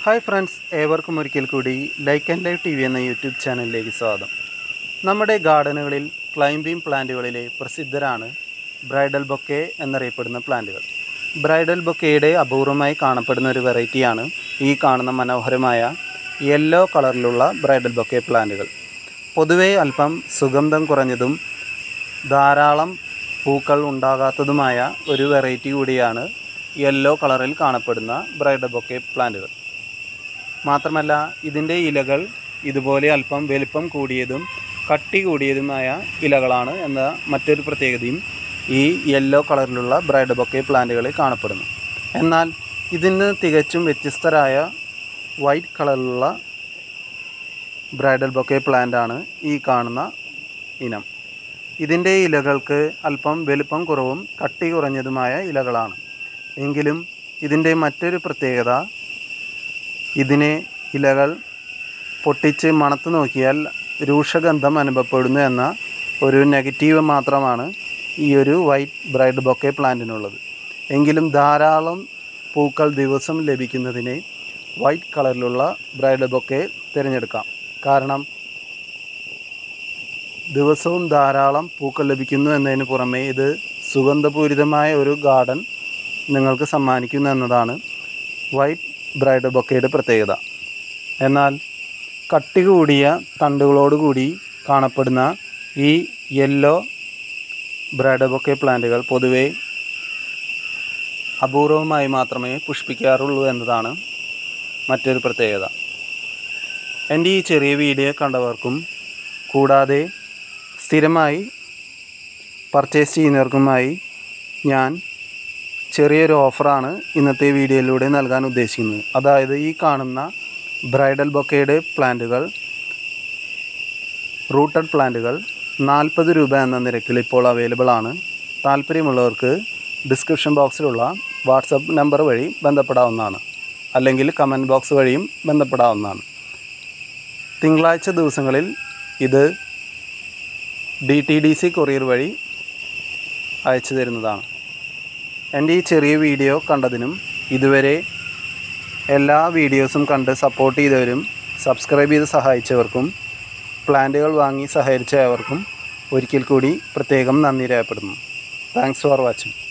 hi friends ഏവർക്കും ഒരിക്കൽ കൂടി like and live T V എന്ന യൂട്യൂബ് ചാനലിലേക്ക് സ്വാഗതം നമ്മുടെ ഗാർഡനുകളിൽ ക്ലൈംബിംഗ് പ്ലാന്റുകളിലെ പ്രസിദ്ധരാണ് ബ്രൈഡൽ ബൊക്കെ എന്നറിയപ്പെടുന്ന പ്ലാന്റുകൾ ബ്രൈഡൽ ബൊക്കയുടെ അപൂർവമായി കാണപ്പെടുന്ന ഒരു വെറൈറ്റിയാണ് ഈ കാണുന്ന മനോഹരമായ യെല്ലോ കളറിലുള്ള ബ്രൈഡൽ ബൊക്കെ പ്ലാന്റുകൾ പൊതുവേ അല്പം സുഗന്ധം കുറഞ്ഞതും ധാരാളം പൂക്കൾ ഉണ്ടാകാത്തതുമായ ഒരു വെറൈറ്റി കൂടിയാണ് യെല്ലോ കളറിൽ കാണപ്പെടുന്ന ബ്രൈഡൽ ബൊക്കെ പ്ലാന്റുകൾ മാത്രമല്ല ഇതിൻ്റെ ഇലകൾ ഇതുപോലെ അല്പം വലിപ്പം കൂടിയതും കട്ടി കൂടിയതുമായ ഇലകളാണ് എന്ന മറ്റൊരു പ്രത്യേകതയും ഈ യെല്ലോ കളറിലുള്ള ബ്രൈഡ് ബൊക്കെ പ്ലാന്റുകളിൽ കാണപ്പെടുന്നു എന്നാൽ ഇതിന് തികച്ചും വ്യത്യസ്തരായ വൈറ്റ് കളറിലുള്ള ബ്രൈഡൽ ബൊക്കെ പ്ലാന്റാണ് ഈ കാണുന്ന ഇനം ഇതിൻ്റെ ഇലകൾക്ക് അല്പം വലുപ്പം കുറവും കട്ടി കുറഞ്ഞതുമായ ഇലകളാണ് എങ്കിലും ഇതിൻ്റെ മറ്റൊരു പ്രത്യേകത ഇതിനെ ഇലകൾ പൊട്ടിച്ച് മണത്ത് നോക്കിയാൽ രൂക്ഷഗന്ധം അനുഭവപ്പെടുന്നു എന്ന ഒരു നെഗറ്റീവ് മാത്രമാണ് ഈ ഒരു വൈറ്റ് ബ്രൈഡ് ബൊക്കെ പ്ലാന്റിനുള്ളത് എങ്കിലും ധാരാളം പൂക്കൾ ദിവസം ലഭിക്കുന്നതിന് വൈറ്റ് കളറിലുള്ള ബ്രൈഡ് ബൊക്കെ തിരഞ്ഞെടുക്കാം കാരണം ദിവസവും ധാരാളം പൂക്കൾ ലഭിക്കുന്നു എന്നതിന് പുറമെ ഇത് സുഗന്ധപൂരിതമായ ഒരു ഗാർഡൻ നിങ്ങൾക്ക് സമ്മാനിക്കുന്നു എന്നതാണ് വൈറ്റ് ബ്രൈഡ് ബൊക്കയുടെ പ്രത്യേകത എന്നാൽ കട്ടി കൂടിയ തണ്ടുകളോടുകൂടി കാണപ്പെടുന്ന ഈ യെല്ലോ ബ്രൈഡ് ബൊക്കെ പ്ലാന്റുകൾ പൊതുവെ അപൂർവമായി മാത്രമേ പുഷ്പിക്കാറുള്ളൂ എന്നതാണ് മറ്റൊരു പ്രത്യേകത എൻ്റെ ഈ ചെറിയ വീഡിയോ കണ്ടവർക്കും കൂടാതെ സ്ഥിരമായി പർച്ചേസ് ചെയ്യുന്നവർക്കുമായി ഞാൻ ചെറിയൊരു ഓഫറാണ് ഇന്നത്തെ വീഡിയോയിലൂടെ നൽകാൻ ഉദ്ദേശിക്കുന്നത് അതായത് ഈ കാണുന്ന ബ്രൈഡൽ ബൊക്കയുടെ പ്ലാന്റുകൾ റൂട്ടഡ് പ്ലാന്റുകൾ നാൽപ്പത് രൂപ എന്ന നിരക്കിൽ ഇപ്പോൾ അവൈലബിൾ ആണ് താല്പര്യമുള്ളവർക്ക് ഡിസ്ക്രിപ്ഷൻ ബോക്സിലുള്ള വാട്സപ്പ് നമ്പർ വഴി ബന്ധപ്പെടാവുന്നതാണ് അല്ലെങ്കിൽ കമൻറ്റ് ബോക്സ് വഴിയും ബന്ധപ്പെടാവുന്നതാണ് തിങ്കളാഴ്ച ദിവസങ്ങളിൽ ഇത് D T D C courier വഴി അയച്ചു തരുന്നതാണ് എൻ്റെ ഈ ചെറിയ വീഡിയോ കണ്ടതിനും ഇതുവരെ എല്ലാ വീഡിയോസും കണ്ട് സപ്പോർട്ട് ചെയ്തവരും സബ്സ്ക്രൈബ് ചെയ്ത് സഹായിച്ചവർക്കും പ്ലാന്റുകൾ വാങ്ങി സഹകരിച്ചവർക്കും ഒരിക്കൽ കൂടി പ്രത്യേകം നന്ദി രേഖപ്പെടുന്നു താങ്ക്സ് ഫോർ വാച്ചിങ്